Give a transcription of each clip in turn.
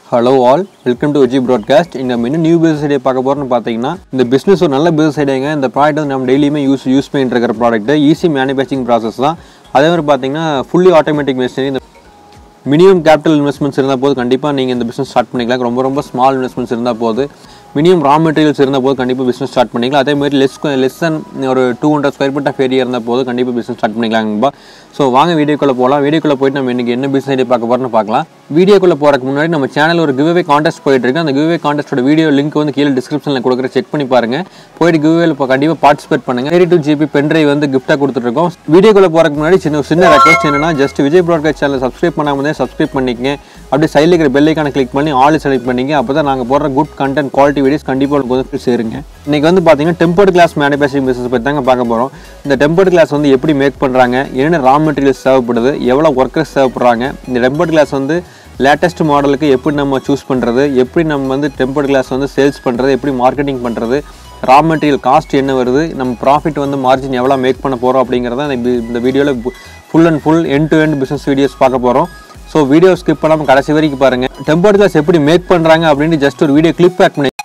hello all welcome to Vijay broadcast இந்த இன்னும் new business idea பார்க்க போகிறோம்னு பார்த்தீங்கன்னா இந்த பிஸ்னஸ் ஒரு நல்ல பிசினஸ் ஐடியாங்க இந்த ப்ராடக்ட் வந்து நம்ம டெய்லியுமே யூஸ் யூஸ் பண்ணிட்டு இருக்கிற ப்ராடக்ட் ஈஸி மேனுஃபேக்சரிங் ப்ராசஸ் தான் அதே மாதிரி பார்த்தீங்கன்னா ஃபுல்லி ஆட்டோமேட்டிக் மிஷினரி இந்த மினிமம் கேபிட்டல் இன்வெஸ்ட்மெண்ட்ஸ் இருந்தால் போது கண்டிப்பாக நீங்கள் இந்த பிஸ்னஸ் ஸ்டார்ட் பண்ணிக்கலாம் ரொம்ப ரொம்ப ஸ்மால் இன்வெஸ்ட்மெண்ட்ஸ் இருந்தால் போது மினிமம் ரா மெட்டீரியல்ஸ் இருந்தால் போது கண்டிப்பாக பிஸ்னஸ் ஸ்டார்ட் பண்ணிக்கலாம் அதே மாதிரி லெஸ் லெஸ் தன் ஒரு two hundred square feet of area இருந்தால் போது கண்டிப்பாக பிஸ்னஸ் ஸ்டார்ட் பண்ணிக்கலாங்கப்பா ஸோ வாங்க வீடியோக்குள்ளே போகலாம் வீடியோக்குள்ளே போயிட்டு நம்ம இன்றைக்கி என்ன பிஸ்னஸ் ஐடியா பார்க்க போகிறோம்னு பார்க்கலாம் வீடியோக்குள்ளே போகிறதுக்கு முன்னாடி நம்ம சேனல் ஒரு கிவ்வே கான்டெஸ்ட் போயிட்டு இருக்கு அந்த கிவ்வே கான்டெஸ்ட்டோட வீடியோ லிங்க் வந்து கீழே டிஸ்கிரிப்ஷனில் கொடுக்குற செக் பண்ணி பாருங்க போயிட்டு கிவ்வேல இப்போ கண்டிப்பாக பார்ட்டிசிபேட் பண்ணுங்க தேர்ட்டி டூ ஜிபி பென்ட்ரைவ் வந்து கிஃப்ட்டாக கொடுத்துருக்கோம் வீடியோக்குள்ளே போகிறதுக்கு முன்னாடி சின்ன சின்ன ரெக்வஸ்ட் என்னன்னா just Vijay broadcast channel subscribe பண்ணாமல் சப்ஸ்கிரைப் பண்ணிக்கங்க அப்படியே சைடில் இருக்கிற பெல் ஐக்கான கிளிக் பண்ணி ஆல் செலக்ட் பண்ணிங்க அப்போ தான் நாங்கள் போடுற குட் கண்டென்ட் குவாலிட்டி வீடியோஸ் கண்டிப்பாக உங்களுக்கு வந்து சேருங்க இன்னைக்கு வந்து பார்த்தீங்கன்னா டெம்பர்ட் கிளாஸ் மேனுஃபேக்சரிங் பிசினஸ் பற்றி தாங்க பார்க்க போகிறோம் இந்த டெம்பர்ட் கிளாஸ் வந்து எப்படி மேக் பண்ணுறாங்க என்னென்ன ரா மெட்டீரியல்ஸ் தேவைப்படுது எவ்வளோ ஒர்க்கர்ஸ் தேவைப்படுறாங்க இந்த டெம்பர்ட் கிளாஸ் வந்து லேட்டஸ்ட் மாடலுக்கு எப்படி நம்ம சூஸ் பண்ணுறது எப்படி நம்ம வந்து டெம்பர்ட் கிளாஸ் வந்து சேல்ஸ் பண்ணுறது எப்படி மார்க்கெட்டிங் பண்ணுறது ரா மெட்டீரியல் காஸ்ட் என்ன வருது நம்ம ப்ராஃபிட் வந்து மார்ஜின் எவ்வளோ மேக் பண்ண போகிறோம் அப்படிங்கிறத இந்த இந்த வீடியோவில் full and full end to end business videos பார்க்க போகிறோம் ஸோ வீடியோ ஸ்கிப் பண்ணாமல் கடைசி வரைக்கும் பாருங்கள் டெம்பர்ட் கிளாஸ் எப்படி மேக் பண்ணுறாங்க அப்படின்னு ஜஸ்ட் ஒரு வீடியோ கிளிப் பேக் பண்ணி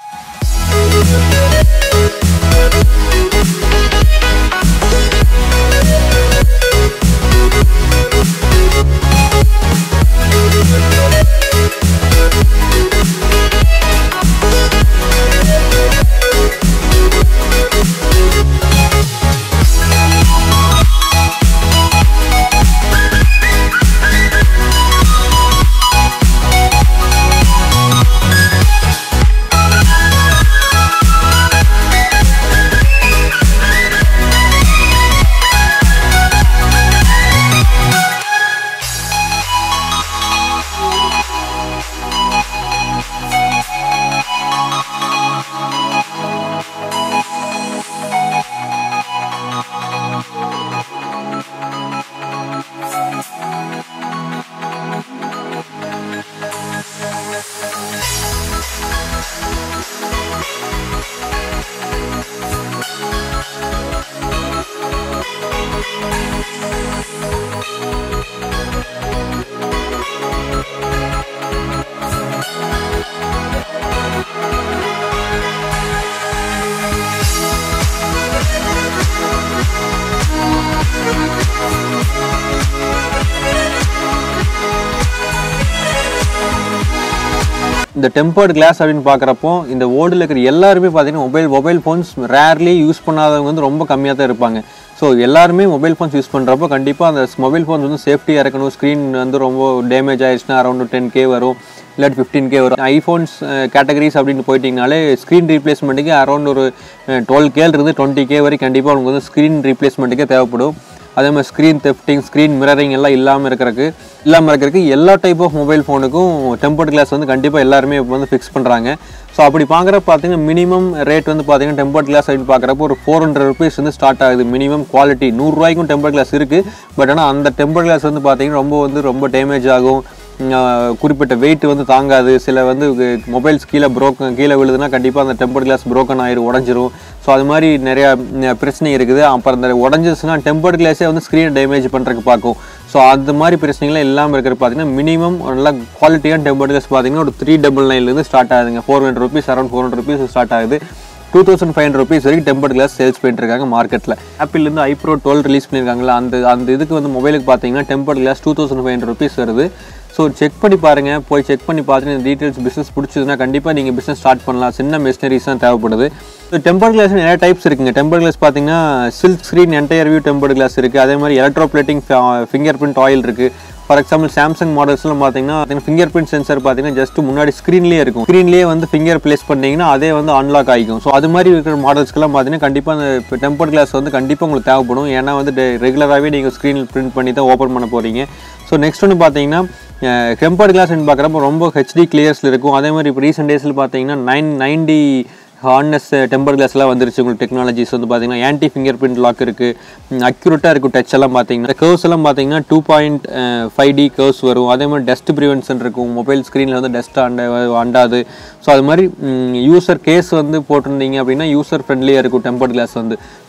இந்த டெம்பர்ட் கிளாஸ் அப்படின்னு பார்க்குறப்போ இந்த ஓல்டில் இருக்கிற எல்லாருமே பார்த்தீங்கன்னா mobile mobile phones rarely use பண்ணாதவங்க வந்து ரொம்ப கம்மியாக தான் இருப்பாங்க ஸோ எல்லாருமே மொபைல் ஃபோன்ஸ் யூஸ் பண்ணுறப்போ கண்டிப்பாக அந்த மொபைல் ஃபோன்ஸ் வந்து சேஃப்டியாக இருக்கணும் ஸ்க்ரீன் வந்து ரொம்ப டேமேஜ் ஆயிடுச்சுன்னா அரௌண்ட் டென் கே வரும் இல்லாட்டி ஃபிஃப்டீன் கே வரும் ஐஃபோன்ஸ் கேட்டகரிஸ் அப்படின்னு போயிட்டீங்கனாலே ஸ்க்ரீன் ரீப்ளேஸ்மெண்ட்டுக்கு அரௌண்ட் ஒரு டுவெல் கேலேருந்து டுவெண்ட்டி கே வரைக்கும் கண்டிப்பாக உங்களுக்கு வந்து ஸ்க்ரீன் ரீப்ளேஸ்மெண்ட்டுக்கே தேவைப்படும் அதே மாதிரி ஸ்க்ரீன் தெஃப்டிங் ஸ்க்ரீன் மிரரிங் எல்லாம் இல்லாமல் இருக்கிறதுக்கு இல்லாமல் இருக்கிறதுக்கு எல்லா டைப் ஆஃப் மொபைல் ஃபோனுக்கும் டெம்பர்ட் கிளாஸ் வந்து கண்டிப்பாக எல்லாருமே இப்போ வந்து ஃபிக்ஸ் பண்ணுறாங்க ஸோ அப்படி பார்க்குறப்ப பார்த்தீங்கன்னா மினிமம் ரேட் வந்து பார்த்தீங்கன்னா டெம்பர்ட் கிளாஸ் அப்படின்னு பார்க்குறப்போ ஒரு ஃபோர் ஹண்ட்ரட் ருபீஸ் வந்து ஸ்டார்ட் ஆகுது மினிமம் குவாலிட்டி நூறுரூவாய்க்கும் டெம்பர்ட் கிளாஸ் இருக்குது பட் ஆனால் அந்த டெம்பர்ட் கிளாஸ் வந்து பார்த்தீங்கன்னா ரொம்ப வந்து ரொம்ப டேமேஜ் ஆகும் குறிப்பிட்ட வெயிட் வந்து தாங்காது சில வந்து மொபைல்ஸ் கீழே ப்ரோக்கன் கீழே விழுதுன்னா கண்டிப்பாக அந்த டெம்பர் கிளாஸ் ப்ரோக்கன் ஆயிரும் உடஞ்சிரும் ஸோ அது மாதிரி நிறையா பிரச்சனை இருக்குது அப்புறம் அந்த உடஞ்சிச்சுன்னா டெம்பர்ட் கிளாஸே வந்து ஸ்க்ரீனை டேமேஜ் பண்ணுறதுக்கு பார்க்கும் ஸோ அந்த மாதிரி பிரச்சனைகள்லாம் இல்லாமல் இருக்கிற பார்த்தீங்கன்னா மினிமம் நல்ல குவாலிட்டியான டெம்பர்ட் கிளாஸ் பார்த்தீங்கன்னா ஒரு த்ரீ டபுள் நைன்லேருந்து ஸ்டார்ட் ஆகுதுங்க four hundred rupees around four hundred rupees start ஆகுது two thousand five hundred rupees வரைக்கும் டெம்பர்ட் கிளாஸ் சேல்ஸ் பண்ணிட்டு இருக்காங்க மார்க்கெட்டில் ஆப்பிள்லேருந்து ஐப்ரோ டுவெல் ரிலீஸ் பண்ணியிருக்காங்களா அந்த அந்த இதுக்கு வந்து மொபைலுக்கு பார்த்தீங்கன்னா tempered glass two thousand five hundred rupees வருது ஸோ செக் பண்ணி பாருங்கள் போய் செக் பண்ணி பார்த்துட்டு இந்த டீட்டெயில்ஸ் பிஸ்னஸ் பிடிச்சதுன்னா கண்டிப்பாக நீங்கள் பிஸ்னஸ் ஸ்டார்ட் பண்ணலாம் சின்ன மிஷினரிஸ் தான் தேவைப்படுது ஸோ டெம்பர் கிளாஸ் நிறைய டைப்ஸ் இருக்குங்க டெம்பர் கிளாஸ் பார்த்தீங்கன்னா silk screen entire view temper glass இருக்குது அதே மாதிரி எலக்ட்ரோப்ளேட்டிங் ஃபிங்கர் பிரிண்ட் ஆயில் இருக்குது ஃபார் எக்ஸாம்பிள் சாம்சங் மாடல்ஸ்லாம் பார்த்தீங்கன்னா ஃபிங்கர் பிரிண்ட் சென்சர் பார்த்தீங்கன்னா ஜஸ்ட் முன்னாடி ஸ்க்ரீன்லேயே இருக்கும் ஸ்க்ரீன்லேயே வந்து ஃபிங்கர் பிளேஸ் பண்ணீங்கன்னா அதே வந்து அன்லாக் ஆகிக்கும் ஸோ அது மாதிரி இருக்கிற மாடல்ஸ்க்கெல்லாம் பார்த்தீங்கன்னா கண்டிப்பாக அந்த டெம்பர் கிளாஸ் வந்து கண்டிப்பாக உங்களுக்கு தேவைப்படும் ஏன்னா வந்து ரெகுலராகவே நீங்கள் ஸ்க்ரீனில் பிரிண்ட் பண்ணி தான் ஓப்பன் பண்ண போகிறீங்க ஸோ நெக்ஸ்ட் ஒன்று பார்த்தீங்கன்னா டெம்பர் கிளாஸ்ன்னு பார்க்குறப்ப ரொம்ப ஹெச்டி கிளியர்ஸில் இருக்கும் அதே மாதிரி இப்போ ரீசெண்ட் டேஸில் பார்த்தீங்கன்னா நைன் நைன்டி ஹார்னஸ் டெம்பர் கிளாஸ்லாம் வந்துருச்சு உங்களுக்கு டெக்னாலஜிஸ் வந்து பார்த்தீங்கன்னா ஆன்டி ஃபிங்கர் பிரிண்ட் லாக் இருக்குது அக்யூரேட்டாக இருக்கும் டச் எல்லாம் பார்த்தீங்கன்னா கர்வ்ஸ் எல்லாம் பார்த்தீங்கன்னா two point five D curves வரும் அதே மாதிரி டஸ்ட் ப்ரிவென்ஷன் இருக்கும் மொபைல் ஸ்க்ரீனில் வந்து டஸ்ட் அண்ட அண்டாது ஸோ அது மாதிரி யூசர் கேஸ் வந்து போட்டிருந்தீங்க அப்படின்னா யூசர் ஃப்ரெண்ட்லியாக இருக்கும் டெம்பர்ட் கிளாஸ் வந்து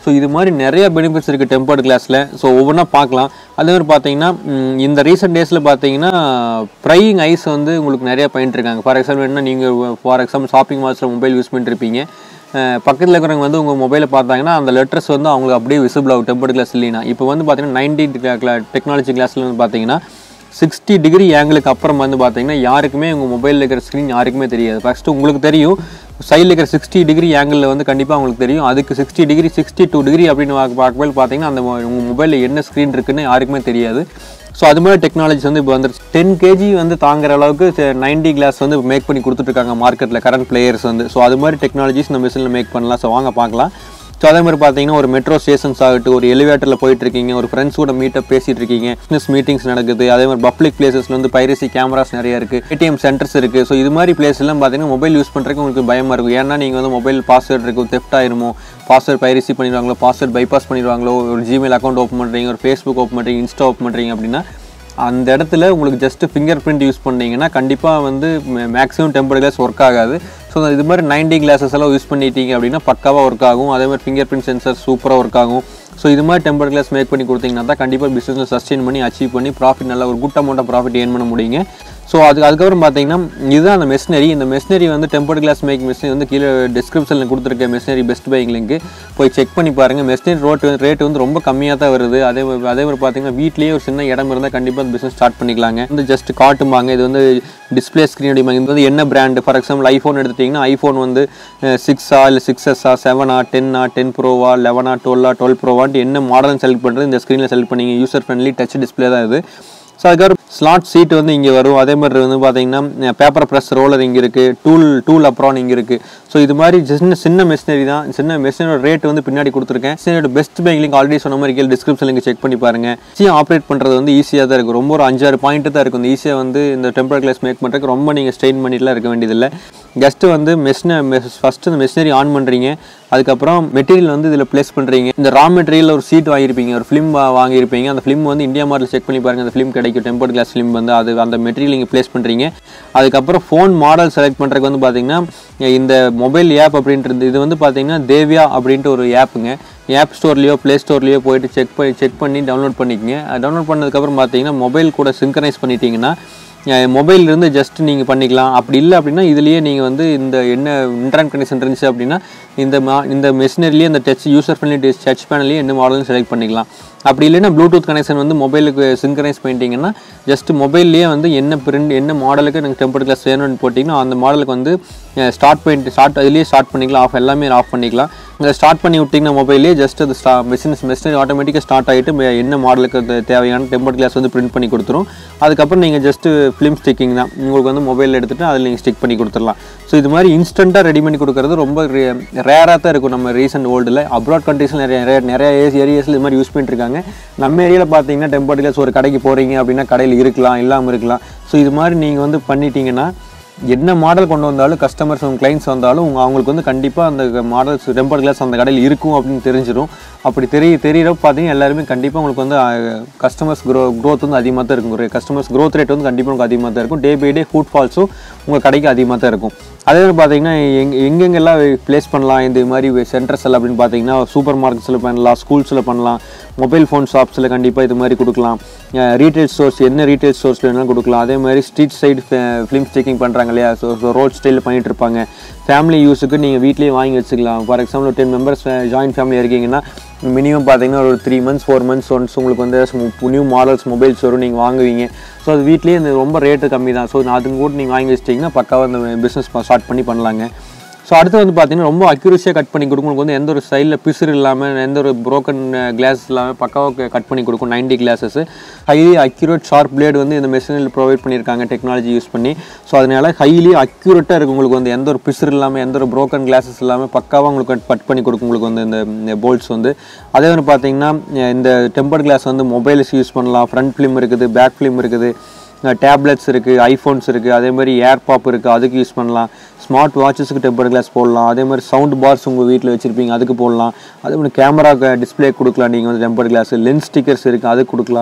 ஸோ இது மாதிரி நிறைய பெனிஃபிட்ஸ் இருக்குது டெம்பர்ட் கிளாஸில் ஸோ ஒவ்வொன்றா பார்க்கலாம் அதே மாதிரி பார்த்தீங்கன்னா ம், இந்த ரீசெண்ட் டேஸில் பார்த்தீங்கன்னா ப்ரையிங் ஐஸ் வந்து உங்களுக்கு நிறைய பண்ணிட்டு இருக்காங்க ஃபார் எக்ஸாம்பிள் என்ன நீங்கள் ஃபார் எக்ஸாம்பிள் ஷாப்பிங் மால்ஸில் மொபைல் யூஸ் பண்ணிருப்பீங்க பக்கத்தில் இருக்கிறவங்க வந்து உங்கள் மொபைலை பார்த்தாங்கன்னா அந்த லெட்டர்ஸ் வந்து அவங்களுக்கு அப்படியே விசிபிள் ஆகும் டெம்பர்ட் கிளாஸ் இல்லைன்னா இப்போ வந்து பார்த்தீங்கன்னா நைன்டி டெக்னாலஜி கிளாஸில் வந்து பார்த்தீங்கன்னா சிக்ஸ்டி டிகிரி ஆங்கிளுக்கு அப்புறம் வந்து பார்த்தீங்கன்னா யாருக்குமே உங்கள் மொபைலில் இருக்கிற ஸ்க்ரீன் யாருக்குமே தெரியாது ஃபஸ்ட்டு உங்களுக்கு தெரியும் சைடில் இருக்கிற சிக்ஸ்டி டிகிரி ஆங்கிளில் வந்து கண்டிப்பாக உங்களுக்கு தெரியும் அதுக்கு sixty degree sixty two degree அப்படின்னு பார்க்க- பார்க்கும்போது பார்த்தீங்கன்னா அந்த உங்கள் மொபைலில் என்ன ஸ்க்ரீன் இருக்குன்னு யாருக்குமே தெரியாது ஸோ அது மாதிரி டெக்னாலஜிஸ் வந்து இப்போ வந்துருச்சு டென் கேஜி வந்து தாங்குற அளவுக்கு நைன்டி கிளாஸ் வந்து மேக் பண்ணி கொடுத்துட்ருக்காங்க மார்க்கெட்டில் கரண்ட் பிளேயர்ஸ் வந்து ஸோ அது மாதிரி டெக்னாலஜிஸ் இந்த மிஷினில் மேக் பண்ணலாம் ஸோ வாங்க பார்க்கலாம் ஸோ அதே மாதிரி பார்த்தீங்கன்னா ஒரு மெட்ரோ ஸ்டேஷன்ஸ் ஆகட்டும் ஒரு எலிவேட்டரில் போயிட்டு இருக்கீங்க ஒரு ஃப்ரெண்ட்ஸ் கூட மீட்டப் பேசிட்டு இருக்கீங்க பிஸ்னஸ் மீட்டிங்ஸ் நடக்குது அதே மாதிரி பப்ளிக் பிளேசஸ்ல வந்து பைரசி கேமராஸ் நிறைய இருக்கு ஏடிஎம் சென்டர்ஸ் இருக்கு ஸோ இது மாதிரி பிளேஸ் எல்லாம் பார்த்தீங்கன்னா மொபைல் யூஸ் பண்ணுறதுக்கு உங்களுக்கு பயமா இருக்கும் ஏன்னா நீங்கள் வந்து மொபைல் பாஸ்வேர்ட் இருக்கும் தெஃப்ட் ஆயிருமோ பாஸ்வேர்ட் பைரசி பண்ணிடுவாங்களோ பாஸ்வேர்ட் பைபாஸ் பண்ணிடுவாங்களோ ஒரு ஜிமெயில் அக்கௌண்ட் ஓப்பன் பண்ணுறீங்க ஒரு ஃபேஸ்புக் ஓப்பன் பண்ணுறீங்க இன்ஸ்டா ஓப்பன் பண்ணுறீங்க அப்படின்னா அந்த இடத்துல உங்களுக்கு ஜஸ்ட் ஃபிங்கர் பிரிண்ட் யூஸ் பண்ணீங்கன்னா கண்டிப்பாக வந்து மேக்ஸிமம் டெம்பர் கிளாஸ் ஒர்க் ஆகாது ஸோ இது மாதிரி 90 கிளாஸஸ் எல்லாம் யூஸ் பண்ணிட்டீங்க அப்படின்னா பக்காவாக ஒர்க் ஆகும் அதே மாதிரி ஃபிங்கர் பிரிண்ட் சென்சர் சூப்பராக ஒர்க் ஆகும் ஸோ இது மாதிரி டெம்பர் கிளாஸ் மேக் பண்ணி கொடுத்தீங்கன்னா தான் கண்டிப்பாக பிஸ்னஸில் சஸ்டெயின் பண்ணி அச்சீவ் பண்ணி ப்ராஃபிட் நல்ல ஒரு good amount of profit earn பண்ண முடியுங்க ஸோ அது அதுக்கப்புறம் பார்த்தீங்கன்னா இதுதான் அந்த மெஷினரி இந்த மெஷினரி வந்து டெம்பர்ட் கிளாஸ் மேக் மெஷினரி வந்து கீழே டிஸ்கிரிப்ஷனில் கொடுத்துருக்க மெஷினரி பெஸ்ட் பைக் லிங்க் போய் செக் பண்ணி பாருங்கள் மெஷினரி ரோட் ரேட் வந்து ரொம்ப கம்மியாக தான் வருது அதே மாதிரி அதே மாதிரி பார்த்தீங்கன்னா வீட்லேயே ஒரு சின்ன இடம் இருந்தால் கண்டிப்பாக பிஸ்னஸ் ஸ்டார்ட் பண்ணிக்கலாங்க வந்து ஜஸ்ட் காட்டுமாங்க இது வந்து டிஸ்பிளே ஸ்க்ரீன் அடிப்பாங்க இது வந்து என்ன பிராண்டு ஃபார் எக்ஸாம்பிள் ஐஃபோன் எடுத்துட்டிங்கன்னா ஐஃபோன் வந்து சிக்ஸா இல்லை சிக்ஸ் எஸ்ஸா செவனா டென்னா டென் ப்ரோவா லெவனா டுவெல்லா டுவெல் ப்ரோவான்ட்டு என்ன மாடல்னு செலக்ட் பண்ணுறது இந்த ஸ்க்ரீனில் செலக்ட் பண்ணிங்க யூசர் ஃப்ரெண்ட்லி டச் டிஸ்பிளே தான் இது ஸோ அதுக்கப்புறம் ஸ்லாட் சீட் வந்து இங்கே வரும் அதே மாதிரி வந்து பார்த்தீங்கன்னா பேப்பர் ப்ரெஸ் ரோலர் இங்கே இருக்குது டூல் டூல் அப்ரான் இங்கே இருக்குது ஸோ இது மாதிரி சின்ன சின்ன மெஷினரி தான் சின்ன மெஷினோட ரேட் வந்து பின்னாடி கொடுத்துருக்கேன் மெஷினோட பெஸ்ட் பேங்க் லிங்க் ஆல்ரெடி சொன்ன மாதிரி கீழே டிஸ்கிரிப்ஷன் லிங்க் செக் பண்ணி பாருங்க ஈஸியாக ஆப்ரேட் பண்ணுறது வந்து ஈஸியாக தான் இருக்கும் ரொம்ப ஒரு அஞ்சாறு பாயிண்ட் தான் இருக்கும் ஈஸியாக வந்து இந்த டெம்பர் கிளாஸ் மேக் பண்ணுறதுக்கு ரொம்ப நீங்கள் ஸ்ட்ரெயின் பண்ணிட்டுலாம் இருக்க வேண்டியதில்லை ஜஸ்ட்டு வந்து மெஷினை ஃபஸ்ட்டு இந்த மெஷினரி ஆன் பண்ணுறீங்க அதுக்கப்புறம் மெட்டீரியல் வந்து இதில் ப்ளேஸ் பண்ணுறீங்க இந்த ரா மெட்டீரியல் ஒரு சீட் வாங்கியிருப்பீங்க ஒரு ஃபிலிம் வாங்கியிருப்பீங்க அந்த ஃபிலிம் வந்து இந்தியா மாடல் செக் பண்ணி பாருங்க அந்த ஃபிலிம் கிடைக்கும் டெம்பர் கிளாஸ் ஃபிலிம் வந்து அது அந்த மெட்டீரியல் நீங்கள் ப்ளேஸ் பண்ணுறீங்க அதுக்கப்புறம் ஃபோன் மாடல் செலக்ட் பண்ணுறதுக்கு வந்து பார்த்தீங்கன்னா இந்த மொபைல் ஆப் அப்படின்றது இது வந்து பார்த்தீங்கன்னா தேவியா அப்படின்ட்டு ஒரு ஆப்புங்க ஆப் ஸ்டோர்லேயோ ப்ளே ஸ்டோர்லேயோ போயிட்டு செக் பண்ணி செக் பண்ணி டவுன்லோட் பண்ணிக்கங்க டவுன்லோட் பண்ணதுக்கப்புறம் பார்த்தீங்கன்னா மொபைல் கூட சிங்க்ரனைஸ் பண்ணிட்டீங்கன்னா மொபைல் இருந்து ஜஸ்ட் நீங்கள் பண்ணிக்கலாம் அப்படி இல்லை அப்படின்னா இதுலேயே நீங்கள் வந்து இந்த என்ன இன்டர்நெட் கனெக்ஷன் இருந்துச்சு அப்படின்னா இந்த மா இந்த மெஷினரிலேயே இந்த டச் யூசர் ஃப்ரெண்ட்லி டச் பேனல்லையே என்ன மாடல்னு செலக்ட் பண்ணிக்கலாம் அப்படி இல்லைன்னா ப்ளூடூத் கனெக்ஷன் வந்து மொபைலுக்கு சிங்க்ரைஸ் பண்ணிட்டீங்கன்னா ஜஸ்ட் மொபைல்லேயே வந்து என்ன பிரிண்ட் என்ன மாடலுக்கு எனக்கு டெம்பர் கிளாஸ் வேணும்னு போட்டிங்கன்னா அந்த மாடலுக்கு வந்து ஸ்டார்ட் பண்ணிட்டு ஸ்டார்ட் அதுலேயே ஸ்டார்ட் பண்ணிக்கலாம் ஆஃப் எல்லாமே ஆஃப் பண்ணிக்கலாம் இதை ஸ்டார்ட் பண்ணி விட்டிங்கன்னா மொபைல்லேயே ஜஸ்ட் அது ஸ்டா மிஷின்ஸ் மெஷினரி ஆட்டோமேட்டிக்காக ஸ்டார்ட் ஆகிட்டு என்ன மாடலுக்கு அது தேவையான டெம்பர் கிளாஸ் வந்து பிரிண்ட் பண்ணி கொடுத்துரும் அதுக்கப்புறம் நீங்கள் ஜஸ்ட் ஃபிலிம் ஸ்டிக்கிங் தான் உங்களுக்கு வந்து மொபைல் எடுத்துகிட்டு அதில் நீங்கள் ஸ்டிக் பண்ணி கொடுத்துடலாம் ஸோ இது மாதிரி இன்ஸ்டண்ட்டாக ரெடி பண்ணி கொடுக்குறது ரொம்ப ரேராக தான் இருக்கும் நம்ம ரீசெண்ட் வேர்ல்டில் அப்ராட் கண்ட்ரீஸில் நிறைய நிறைய நிறைய ஏரியாஸில் இது மாதிரி யூஸ் பண்ணிட்டு இருக்காங்க நம்ம ஏரியாவில் பார்த்தீங்கன்னா டெம்பர் கிளாஸ் ஒரு கடைக்கு போகிறீங்க அப்படின்னா கடையில் இருக்கலாம் இல்லாமல் இருக்கலாம் ஸோ இது மாதிரி நீங்கள் வந்து பண்ணிட்டீங்கன்னா என்ன மாடல் கொண்டு வந்தாலும் கஸ்டமர்ஸ் உங்கள் கிளைண்ட்ஸ் வந்தாலும் உங்க அவங்களுக்கு வந்து கண்டிப்பாக அந்த மாடல்ஸ் டெம்பர் கிளாஸ் அந்த கடையில் இருக்கும் அப்படின்னு தெரிஞ்சிடும் அப்படி தெரிய தெரியறப்ப பார்த்தீங்கன்னா எல்லாருமே கண்டிப்பாக உங்களுக்கு வந்து கஸ்டமர்ஸ் க்ரோ க்ரோத் வந்து அதிகமாக தான் இருக்கும் கஸ்டமர்ஸ் க்ரோத் ரேட் வந்து கண்டிப்பாக உங்களுக்கு அதிகமாக தான் இருக்கும் டே பை டே ஃபுட் ஃபால்ஸும் உங்கள் கடைக்கு அதிகமாக தான் இருக்கும் அதே மாதிரி பார்த்தீங்கன்னா எங் எங்கெங்கெல்லாம் ப்ளேஸ் பண்ணலாம் இந்த மாதிரி சென்டர்ஸ் எல்லாம் அப்படின்னு பார்த்தீங்கன்னா சூப்பர் மார்க்கெட்ஸில் பண்ணலாம் ஸ்கூல்ஸில் பண்ணலாம் மொபைல் ஃபோன் ஷாப்ஸில் கண்டிப்பாக இது மாதிரி கொடுக்கலாம் ரீட்டைல் ஸ்டோர்ஸ் என்ன ரீட்டைல் ஸ்டோர்ஸ் வேணாலும் கொடுக்கலாம் அதே மாதிரி ஸ்ட்ரீட் சைடு ஃபிலிம் ஸ்டிக்கிங் பண்ணுறாங்க இல்லையா ஸோ ஸோ ரோட் ஸ்டைலில் பண்ணிட்டு இருப்பாங்க ஃபேமிலி யூஸுக்கு நீங்கள் வீட்லேயே வாங்கி வச்சுக்கலாம் for example ten members joint family இருக்கீங்கன்னா மினிமம் பார்த்தீங்கன்னா ஒரு three months four months once உங்களுக்கு வந்து நியூ மாடல்ஸ் மொபைல்ஸ் வரும் நீங்கள் வாங்குவீங்க ஸோ அது வீட்லேயே இந்த ரொம்ப ரேட்டு கம்மி தான் ஸோ அதுங்க கூட நீங்கள் வாங்கி வச்சிட்டிங்கன்னா பக்காவாக இந்த பிஸ்னஸ் ஸ்டார்ட் பண்ணி பண்ணலாங்க ஸோ அடுத்து வந்து பார்த்தீங்கன்னா ரொம்ப அக்யூரஸியாக கட் பண்ணி கொடுக்கும் உங்களுக்கு வந்து எந்த ஒரு சைடில் பிசுறு இல்லாமல் எந்த ஒரு broken கிளாஸ் இல்லாமல் பக்காவாக கட் பண்ணி கொடுக்கும் 90 glasses highly accurate sharp blade வந்து இந்த மெஷினில் ப்ரொவைட் பண்ணியிருக்காங்க டெக்னாலஜி யூஸ் பண்ணி ஸோ அதனால ஹைலி அக்யூரேட்டாக இருக்கும் உங்களுக்கு வந்து எந்த ஒரு பிசுறு இல்லாமல் எந்த ஒரு broken கிளாஸஸ் இல்லாமல் பக்காவாக உங்களுக்கு கட் பண்ணி கொடுக்கும் உங்களுக்கு வந்து இந்த போல்ட்ஸ் வந்து அதே வந்து பார்த்தீங்கன்னா இந்த டெம்பர் கிளாஸ் வந்து மொபைல்ஸ் யூஸ் பண்ணலாம் ஃப்ரண்ட் ஃபிலிம் இருக்குது பேக் ஃபிலிம் இருக்குது டேப்லெட்ஸ் இருக்குது ஐஃபோன்ஸ் இருக்குது அதே மாதிரி ஏர்பாப் இருக்குது அதுக்கு யூஸ் பண்ணலாம் ஸ்மார்ட் வாட்சஸுக்கு டெம்பர் கிளாஸ் போடலாம் அதே மாதிரி சவுண்ட் பார்ஸ் உங்கள் வீட்டில் வச்சுருப்பீங்க அதுக்கு போடலாம் அதே மாதிரி கேமரா டிஸ்பிளே கொடுக்கலாம் நீங்கள் வந்து டெம்பர் கிளாஸ் லென்ஸ் ஸ்டிக்கர்ஸ் இருக்குது அதுக்கு கொடுக்கலாம்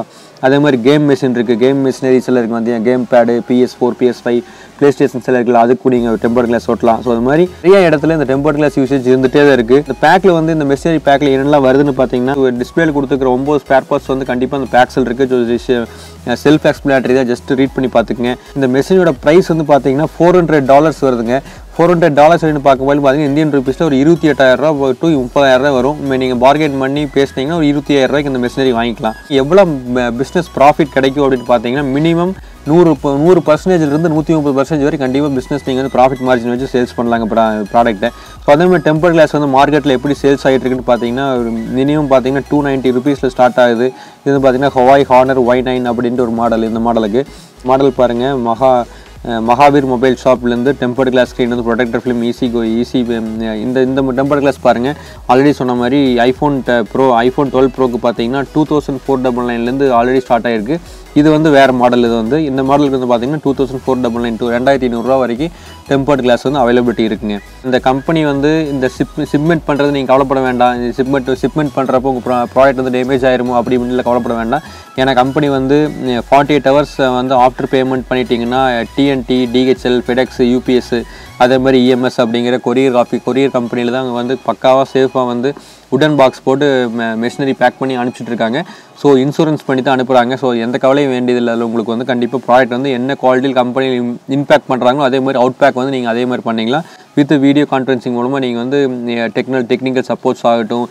அதே மாதிரி கேம் மிஷின் இருக்குது கேம் மிஷினரிஸ் எல்லாம் இருக்குது வந்து game pad PS four PS five PlayStations எல்லாம் இருக்குல்ல அதுக்கு கூட நீங்கள் டெம்பர் கிளாஸ் ஓட்டலாம் ஸோ அது மாதிரி நிறைய இடத்துல இந்த டெம்பர் கிளாஸ் யூசேஜ் இருந்துகிட்டே தான் இருக்குது இந்த பேக்கில் வந்து இந்த மெஷினரி பேக்கில் என்னெல்லாம் வருதுன்னு பார்த்தீங்கன்னா டிஸ்பிளேல கொடுத்துருக்கிற ஒம்பது ஸ்பேர் பார்ட்ஸ் வந்து கண்டிப்பாக அந்த பேக்ஸில் இருக்குது செல்ஃப் எக்ஸ்பிளாட்டரி தான் ஜஸ்ட் ரீட் பண்ணி பார்த்துக்குங்க இந்த மெஷினோட ப்ரைஸ் வந்து பார்த்தீங்கன்னா ஃபோர் ஹண்ட்ரட் டாலர்ஸ் வருதுங்க ஃபோர் ஹண்ட்ரட் டாலர்ஸ் அப்படின்னு பார்க்கும்போது பார்த்தீங்கன்னா இந்தியன் ருபீஸில் ஒரு இருபத்தி எட்டாயிரம் ரூபா டு முப்பதாயிரம் ரூபா வரும் இப்போ நீங்கள் பார்கெட் பண்ணி பேசுனீங்கன்னா ஒரு இருபத்தி ஐயாயிரம் ரூபாய்க்கு இந்த மெஷினரி வாங்கிக்கலாம் எவ்வளோ பிஸ்னஸ் ப்ராஃபிட் கிடைக்கும் அப்படின்னு பார்த்தீங்கன்னா மினிமம் நூறு ப- நூறு பர்சன்டேஜ்லேருந்து நூற்றி முப்பது பர்சன்டேஜ் வரை கண்டிப்பாக பிஸ்னஸ் நீங்கள் வந்து ப்ராஃபிட் மார்ஜின் வச்சு சேல்ஸ் பண்ணலாங்க ப்ரா ப்ராடக்ட்டை ஸோ அதே மாதிரி டெம்பர் கிளாஸ் வந்து மார்க்கெட்டில் எப்படி சேல்ஸ் ஆகிட்டு இருக்குன்னு பார்த்தீங்கன்னா மினிமம் பார்த்தீங்கன்னா டூ நைன்ட்டி ருபீஸில் ஸ்டார்ட் ஆகுது இது வந்து பார்த்தீங்கன்னா ஹவாய் ஹானர் ஒய் நைன் அப்படின்ட்டு ஒரு மாடல் இந்த மாடலுக்கு மாடல் பாருங்கள் மகா அஹ் மகாவீர் மொபைல் ஷாப்லேருந்து டெம்பர்ட் கிளாஸ் ஸ்க்ரீன் வந்து protector film easy go easy இந்த இந்த டெம்பர்ட் கிளாஸ் பாருங்கள் ஆல்ரெடி சொன்ன மாதிரி ஐஃபோன் ப்ரோ ஐஃபோன் டுவெல் ப்ரோக்கு பார்த்தீங்கன்னா டூ தௌசண்ட் ஃபோர் டபுள் நைன்லேருந்து ஆல்ரெடி ஸ்டார்ட் ஆயிருக்கு இது வந்து வேறு மாடல் இது வந்து இந்த மாடலுக்கு வந்து பார்த்தீங்கன்னா two thousand four double nine to ரெண்டாயிரத்தி ஐநூறுரூவா வரைக்கும் டெம்பர்ட் கிளாஸ் வந்து அவைலபிலிட்டி இருக்குங்க இந்த கம்பெனி வந்து இந்த சிப் சிப்மெண்ட் பண்ணுறது நீங்கள் கவலைப்பட வேண்டாம் சிப்மெண்ட் சிப்மெண்ட் பண்ணுறப்போ உங்கள் ப்ராடக்ட் வந்து டேமேஜ் ஆயிருமோ அப்படி இப்படின்னு கவலைப்பட வேண்டாம் ஏன்னா கம்பெனி வந்து ஃபார்ட்டி எயிட் ஹவர்ஸ் வந்து ஆஃப்டர் பேமெண்ட் பண்ணிட்டீங்கன்னா டிஎன்டி டிஹெச்எல் ஃபெடெக்ஸ் யூபிஎஸ் அதே மாதிரி இஎம்எஸ் அப்படிங்கிற கொரியர் காப்பி கொரியர் கம்பெனியில் தான் அங்கே வந்து பக்காவாக சேஃபாக வந்து உடன் பாக்ஸ் போட்டு மெஷினரி பேக் பண்ணி அனுப்பிச்சிட்டு இருக்காங்க ஸோ இன்சூரன்ஸ் பண்ணி தான் அனுப்புகிறாங்க ஸோ எந்த கவலையும் வேண்டியதில்லை அதில் உங்களுக்கு வந்து கண்டிப்பாக ப்ராடக்ட் வந்து என்ன குவாலிட்டியில் கம்பெனி இம்பேக்ட் பண்ணுறாங்களோ அதே மாதிரி அவுட் பேக் வந்து நீங்கள் அதே மாதிரி பண்ணீங்களா வித் வீடியோ கான்ஃபரன்சிங் மூலமாக நீங்கள் வந்து டெக்னல் டெக்னிக்கல் சப்போர்ட்ஸ் ஆகட்டும்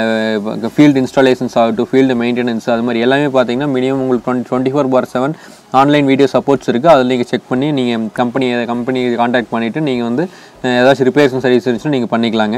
ஃபீல்டு இன்ஸ்டாலேஷன்ஸ் ஆகட்டும் ஃபீல்டு மெயின்டெனன்ஸ் அது மாதிரி எல்லாமே பார்த்தீங்கன்னா மினிமம் உங்களுக்கு twenty twenty four bar seven online video supports இருக்குது அதில் நீங்கள் செக் பண்ணி நீங்கள் கம்பெனி கம்பெனி காண்டாக்ட் பண்ணிவிட்டு நீங்கள் வந்து அஹ், ஏதாச்சும் ரிப்பேர்ஸ் சர்வீஸ் இருந்துச்சுன்னா நீங்கள் பண்ணிக்கலாங்க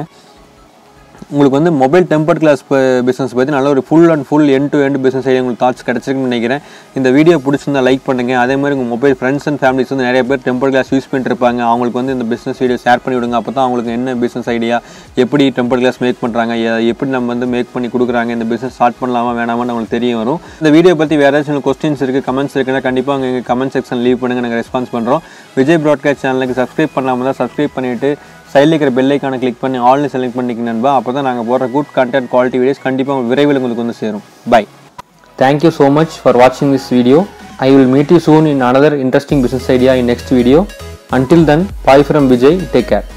உங்களுக்கு வந்து மொபைல் டெம்பர் கிளாஸ் பிஸ்னஸ் பற்றி நல்ல ஒரு full and full end to end business idea உங்களுக்கு தாட்ஸ் கிடச்சிருக்குன்னு நினைக்கிறேன் இந்த வீடியோ பிடிச்சிருந்தா லைக் பண்ணுங்கள் அதே மாதிரி உங்கள் மொபைல் ஃப்ரெண்ட்ஸ் அண்ட் ஃபேமிலிஸ் வந்து நிறைய பேர் டெம்பர் கிளாஸ் யூஸ் பண்ணிட்டு இருப்பாங்க அவங்களுக்கு வந்து இந்த பிஸ்னஸ் வீடியோ ஷேர் பண்ணி விடுங்க அப்போ தான் அவங்களுக்கு என்ன பிஸ்னஸ் ஐடியா எப்படி டெம்பர் கிளாஸ் மேக் பண்ணுறாங்க எப்படி நம்ம வந்து மேக் பண்ணி கொடுக்குறாங்க இந்த பிஸ்னஸ் ஸ்டார்ட் பண்ணலாமா வேணாமான்னு அவங்களுக்கு தெரிய வரும் இந்த வீடியோ பற்றி வேறு ஏதாச்சும் கொஸ்டின்ஸ் இருக்குது கமெண்ட்ஸ் இருக்குன்னா கண்டிப்பாக எங்கள் கமெண்ட் செக்ஷன் லீவ் பண்ணுங்கள் நாங்கள் ரெஸ்பான்ஸ் பண்ணுறோம் விஜய் ப்ராட்காஸ்ட் சேனலுக்கு சப்ஸ்கிரைப் பண்ணாமல் தான் சப்ஸ்கிரைப் பண்ணிவிட்டு சைடில் இருக்கிற பெல் ஐக்கானை கிளிக் பண்ணி ஆல்னு செலக்ட் பண்ணிக்க நண்பா அப்போ தான் நாங்கள் போடுற குட் கண்டென்ட் குவாலிட்டி வீடியோஸ் கண்டிப்பாக விரைவில் உங்களுக்கு வந்து சேரும் bye thank you so much for வாட்சிங் this video I will meet you soon in another interesting business idea in next video until then bye from vijay take care